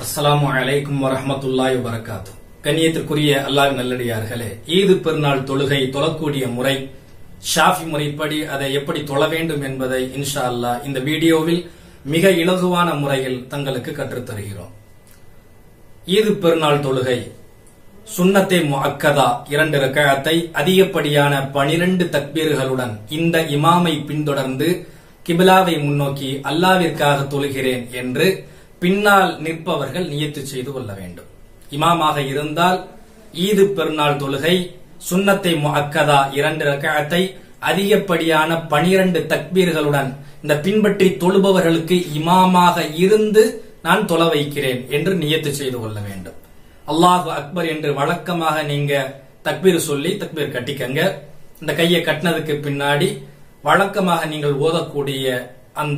அஸ்ஸலாமு அலைக்கும் வரஹ்மத்துல்லாஹி வபரகாத்து கண்ணியத்திற்குரிய அல்லாஹ் நல்லடியார்களே ஈது பெருநாள் தொழுகை தொழக்கூடிய முறை ஷாஃபி முறைப்படி அதை எப்படி தொழ வேண்டும் என்பதை இன்ஷா அல்லாஹ் இந்த வீடியோவில் மிக இலகுவான முறையில் தங்களுக்கு கற்றுத் தருகிறோம் ஈது பெருநாள் தொழுகை சுன்னத்தே முஅக்கதா இரண்டு ரக்கஅத்தை அதிகப்படியான பனிரெண்டு தக்பீர்களுடன் இந்த இமாமை பின்தொடர்ந்து கிபிலாவை முன்னோக்கி அல்லாவிற்காக தொழுகிறேன் என்று பின்னால் நிற்பவர்கள் நியத்து செய்து கொள்ள வேண்டும் இமாமாக இருந்தால் ஈது பெருநாள் தொழுகை சுன்னத்தை முஅக்கதா இரண்டு ரக்கஅத்தை அதிகப்படியான பனிரெண்டு தக்பீர்களுடன் இந்த பின்பற்றி தொழுபவர்களுக்கு இமாமாக இருந்து நான் தொலை வைக்கிறேன் என்று நியத்து செய்து கொள்ள வேண்டும் அல்லாஹு அக்பர் என்று வழக்கமாக நீங்க தக்பீர் சொல்லி தக்பீர் கட்டிக்கங்க இந்த கையை கட்டினதுக்கு பின்னாடி வழக்கமாக நீங்கள் ஓதக்கூடிய அந்த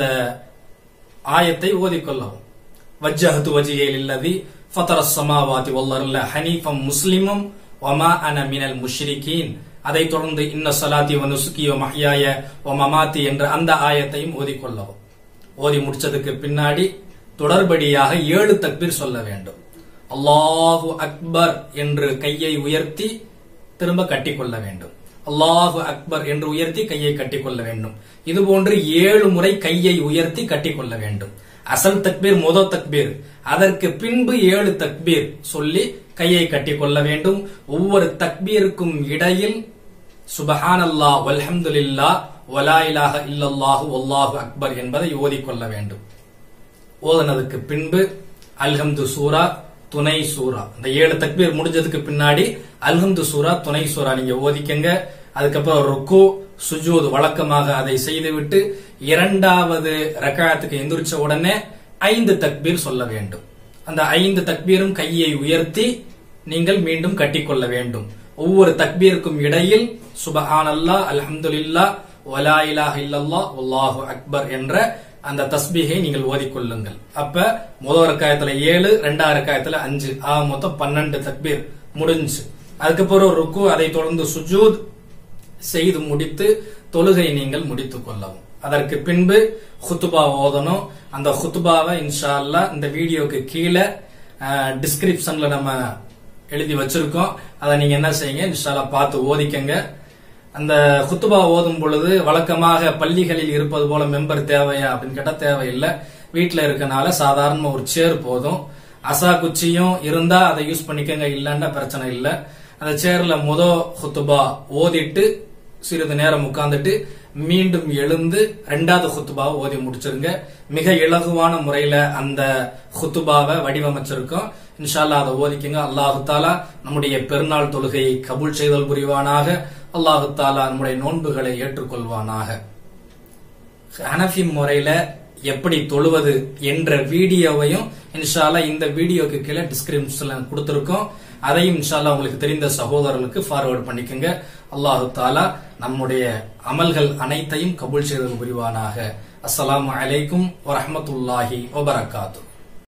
ஆயத்தை ஓதிக்கொள்ளவும் வஜ்ஜஹத்து வஜியில் இல்லதி ஃபதர சமாவாதி வல்லர்ல ஹனீஃபம் முஸ்லிமும் வமா அன மினல் முஷ்ரிகீன் அதைத் தொடர்ந்து இன்ன சலாத்தி வ நுசுகி வ மஹ்யாய வ மமாத்தி என்ற அந்த ஆயத்தையும் ஓதிக்கொள்ளவும் ஓதி முடிச்சதுக்கு பின்னாடி தொடர்படியாக ஏழு தக்பீர் சொல்ல வேண்டும் அல்லாஹு அக்பர் என்று கையை உயர்த்தி திரும்ப கட்டிக்கொள்ள வேண்டும் அல்லாஹு அக்பர் என்று உயர்த்தி கையை கட்டிக்கொள்ள வேண்டும் இது போன்று ஏழு முறை கையை உயர்த்தி கட்டிக்கொள்ள வேண்டும் அசல் தக்பீர் மொத தக்பீர் அதற்கு பின்பு ஏழு தக்பீர் சொல்லி கையை கட்டிக்கொள்ள வேண்டும் ஒவ்வொரு தக்பீருக்கும் இடையில் சுபஹான் அல்லா வல்ஹம்துலில்லா வலா இலாஹ இல்லல்லாஹு வல்லாஹு அக்பர் என்பதை ஓதிக்கொள்ள வேண்டும் ஓதனதுக்கு பின்பு அல்ஹம்து சூரா துணை சூரா இந்த ஏழு தக்பீர் முடிஞ்சதுக்கு பின்னாடி அல்ஹம்து சூரா துணை சூரா நீங்க ஓதிக்கங்க அதுக்கப்புறம் ருக்கு சுஜூத் வழக்கமாக அதை செய்துவிட்டு இரண்டாவது ரக்காயத்துக்கு எந்திரிச்ச உடனே ஐந்து தக்பீர் சொல்ல வேண்டும் அந்த ஐந்து தக்பீரும் கையை உயர்த்தி நீங்கள் மீண்டும் கட்டிக்கொள்ள வேண்டும் ஒவ்வொரு தக்பீருக்கும் இடையில் சுபஹான் அல்லா அல்ஹம்துலில்லா வலா இலாஹ இல்லல்லா வல்லாஹு அக்பர் என்ற அந்த தஸ்பீகை நீங்கள் ஓதிக்கொள்ளுங்கள் அப்ப முதல் ரக்காயத்துல ஏழு ரெண்டாவது ரக்காயத்துல அஞ்சு ஆக மொத்தம் பன்னெண்டு தக்பீர் முடிஞ்சு அதுக்கப்புறம் ருக்கு அதை தொடர்ந்து சுஜூத் செய்து முடித்து தொழுகை நீங்கள் முடித்துக் கொள்ளவும் அதற்கு பின்பு ஹுத்துபா ஓதணும் அந்த ஹுத்துபாவை இன்ஷா அல்லா இந்த வீடியோக்கு கீழே டிஸ்கிரிப்ஷன்ல நம்ம எழுதி வச்சிருக்கோம் அதை நீங்க என்ன செய்யுங்க இன்ஷால்லா பார்த்து ஓதிக்கங்க அந்த குத்துபா ஓதும் பொழுது வழக்கமாக பள்ளிகளில் இருப்பது போல மெம்பர் தேவையா அப்படின்னு கேட்டா தேவையில்லை வீட்டுல இருக்கனால சாதாரண ஒரு சேர் போதும் அசா குச்சியும் இருந்தா அதை யூஸ் பண்ணிக்கங்க இல்லன்னா பிரச்சனை இல்லை அந்த சேர்ல முத குத்துபா ஓதிட்டு சிறிது நேரம் உட்கார்ந்துட்டு மீண்டும் எழுந்து ரெண்டாவது குத்துபாவை ஓதி முடிச்சிருங்க மிக இலகுவான முறையில அந்த குத்துபாவை வடிவமைச்சிருக்கோம் இன்ஷால்லா அதை ஓதிக்குங்க அல்லாஹு தாலா நம்முடைய பெருநாள் தொழுகையை கபூல் செய்தல் புரிவானாக அல்லாஹு தாலா நம்முடைய நோன்புகளை ஏற்றுக்கொள்வானாக ஹனஃபி முறையில எப்படி தொழுவது என்ற வீடியோவையும் இன்ஷால்லா இந்த வீடியோக்கு கீழே டிஸ்கிரிப்ஷன்ல கொடுத்திருக்கோம் அதையும் இன்ஷால்லா உங்களுக்கு தெரிந்த சகோதரர்களுக்கு ஃபார்வர்ட் பண்ணிக்கோங்க அல்லாஹு தாலா நம்முடைய அமல்கள் அனைத்தையும் கபூல் செய்தல் புரிவானாக அஸ்ஸலாமு அலைக்கும் வரஹமத்துல்லாஹி வபரகாத்து